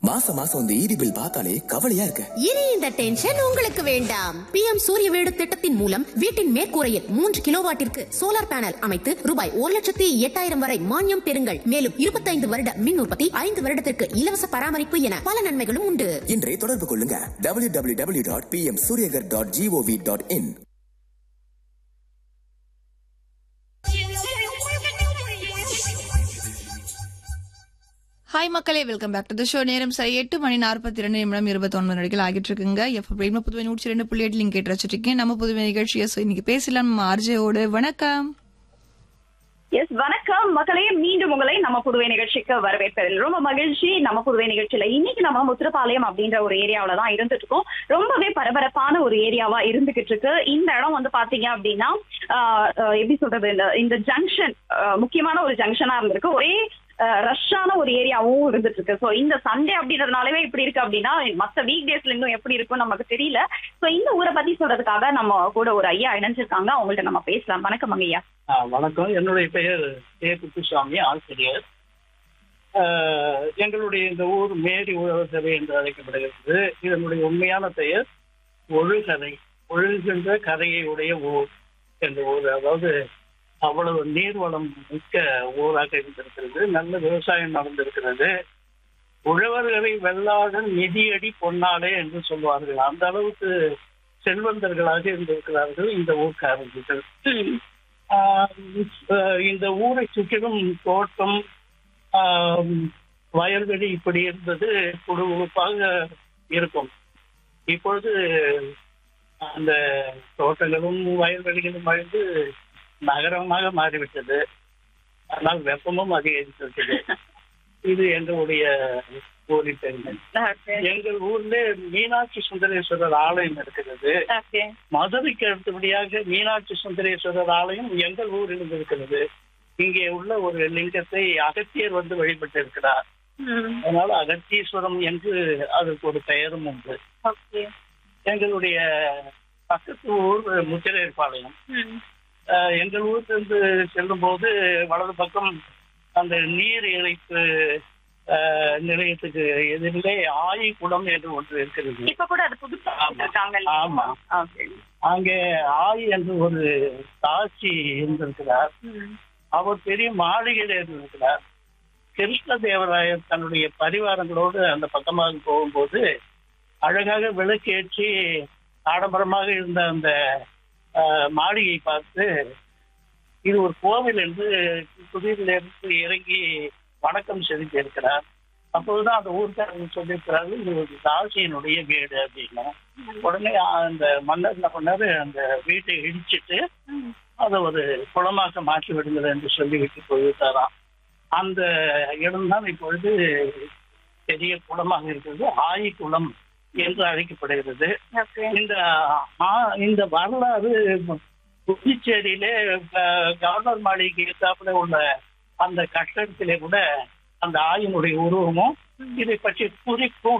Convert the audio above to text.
மாசம் மாசம் இந்த ஈபி பில் பார்த்தாலே கவலையா இருக்கு இனி இந்த டென்ஷன் உங்களுக்கு வேண்டாம் பிஎம் சூரிய வீடு திட்டத்தின் மூலம் வீட்டின் மேற்கூரையில் மூன்று கிலோவாட்டிற்கு சோலார் பேனல் அமைத்து ரூபாய் ஒரு லட்சத்தி எட்டாயிரம் வரை மானியம் பெறுங்கள் மேலும் இருபத்தைந்து வருட மின் உற்பத்தி ஐந்து வருடத்திற்கு இலவச பராமரிப்பு என பல நன்மைகளும் உண்டு இன்றைய தொடர்பு கொள்ளுங்க W W W dot P M Suryaghar dot G O V dot in hi மக்களே welcome back to the show நேரம் சரி எட்டு மணி நாற்பத்தி ரெண்டு நிமிடம் இருபத்தி ஒன்பது நடிகள் ஆகிட்டு இருக்குங்க எஃப் பிரேம புதுவை நூற்றி ரெண்டு புள்ளி எட்டு லிங்க் கேட்டு வச்சிருக்கேன் நம்ம புதுவை நிகழ்ச்சியை ஸோ இன்னைக்கு பேசலாம் நம்ம ஆர்ஜேவோடு வணக்கம் எஸ் வணக்கம் மக்களே மீண்டும் உங்களை நம்ம புதுவை நிகழ்ச்சிக்கு வரவேற்பதில் ரொம்ப மகிழ்ச்சி நம்ம புதுவை நிகழ்ச்சியில இன்னைக்கு நம்ம முத்திரப்பாளையம் அப்படின்ற ஒரு ஏரியாவில தான் இருந்துட்டு இருக்கோம் ரொம்பவே பரபரப்பான ஒரு ஏரியாவா இருந்துகிட்டு இருக்கு இந்த இடம் வந்து பாத்தீங்க அப்படின்னா ஆஹ், ஆஹ், எப்படி சொல்றது இந்த இந்த ஜங்ஷன் முக்கியமான ஒரு ஜங்ஷனா இருந்திருக்கு ஒரே ரஷ்ஷான ஒரு ஏரியாவும் இருந்துட்டு இருக்கு சோ இந்த சண்டே அப்படின்றதுனாலவே இப்படி இருக்கு அப்படின்னா மத்த வீக் டேஸ்ல இன்னும் எப்படி இருக்கும் நமக்கு தெரியல சோ இந்த ஊரை பத்தி சொல்றதுக்காக நம்ம கூட ஒரு ஐயா இணைஞ்சிருக்காங்க அவங்கள்ட்ட நம்ம பேசலாம் வணக்கம் ஐயா ஆ, வணக்கம் என்னுடைய பெயர் ஏ குப்புசாமி ஆசிரியர் ஆஹ், எங்களுடைய இந்த ஊர் மேரி உழவர்கரை என்று அழைக்கப்படுகிறது இதனுடைய உண்மையான பெயர் ஒழுகரை ஒழுகின்ற கரையை உடைய ஊர் என்ற ஊர் அதாவது அவ்வளவு நீர்வளம் மிக்க ஊராக இருந்திருக்கிறது நல்ல விவசாயம் நடந்திருக்கிறது உழவர்களை வெள்ளாடன் நிதியடி பொன்னாடே என்று சொல்வார்கள் அந்த அளவுக்கு செல்வந்தர்களாக இருந்திருக்கிறார்கள் இந்த ஊர்க்காரர்கள் ஆஹ் ஆஹ் இந்த ஊரை சுற்றிலும் தோட்டம் ஆஹ் வயல்வெளி இப்படி இருந்தது குடுகுடுப்பாக இருக்கும் இப்பொழுது அந்த தோட்டங்களும் வயல்வெளிகளும் அழிந்து நகரமாக மாறிவிட்டது ஆனால் வெப்பமும் அதிகரித்திருக்கிறது இது எங்களுடைய ஊரின் பெருமை எங்கள் ஊர்ல மீனாட்சி சுந்தரேஸ்வரர் ஆலயம் இருக்கிறது ஓகே மதுரைக்கு அடுத்தபடியாக மீனாட்சி சுந்தரேஸ்வரர் ஆலயம் எங்கள் ஊரில் இருக்கிறது இங்கே உள்ள ஒரு லிங்கத்தை அகத்தியர் வந்து வழிபட்டு இருக்கிறார் அதனால அகத்தீஸ்வரம் என்று அதற்கு ஒரு பெயரும் உண்டு ஓகே எங்களுடைய பக்கத்து ஊர் முத்திரையர்பாளையம் அஹ், எங்கள் ஊரிலிருந்து செல்லும் போது வலது பக்கம் அந்த நீர் இறைப்பு அஹ், நிலையத்துக்கு எதிரிலே ஆயி குளம் என்று ஒன்று இருக்கிறது இப்ப கூட அது புதுசா ஆமா. இருக்காங்க ஆமா. ஓகே அங்கே ஆயி என்று ஒரு தாட்சி இருந்திருக்கிறார் அவர் பெரிய மாளிகையில் இருந்திருக்கிறார் கிருஷ்ணதேவராயர் தன்னுடைய பரிவாரங்களோடு அந்த பக்கமாக போகும்போது அழகாக விளக்கேற்றி ஆடம்பரமாக இருந்த அந்த ஆஹ், மாளிகையை பார்த்து இது ஒரு கோவில் என்று குதிரிலிருந்து இறங்கி வணக்கம் செலுத்தி இருக்கிறார் அப்போதுதான் அந்த ஊர்க்காரங்க சொல்லியிருக்கிறார்கள் இது ஒரு தாசியினுடைய வீடு அப்படின்னு உடனே அந்த மன்னர் என்ன பண்ணாரு அந்த வீட்டை இடிச்சிட்டு அதை ஒரு குளமாக மாற்றி விடுங்கள் என்று சொல்லிவிட்டு போய்விட்டாராம் அந்த இடம்தான் இப்பொழுது பெரிய குளமாக இருக்கிறது ஆயி குளம் என்று அழைக்கப்படுகிறது இந்த ஆ- இந்த வரலாறு புதுச்சேரியிலே அஹ், கவர்னர் மாளிகைக்கு எதிர்த்தாப்புல உள்ள அந்த கட்டடத்திலே கூட அந்த ஆயினுடைய உருவமும் இதை பற்றி குறிப்பும்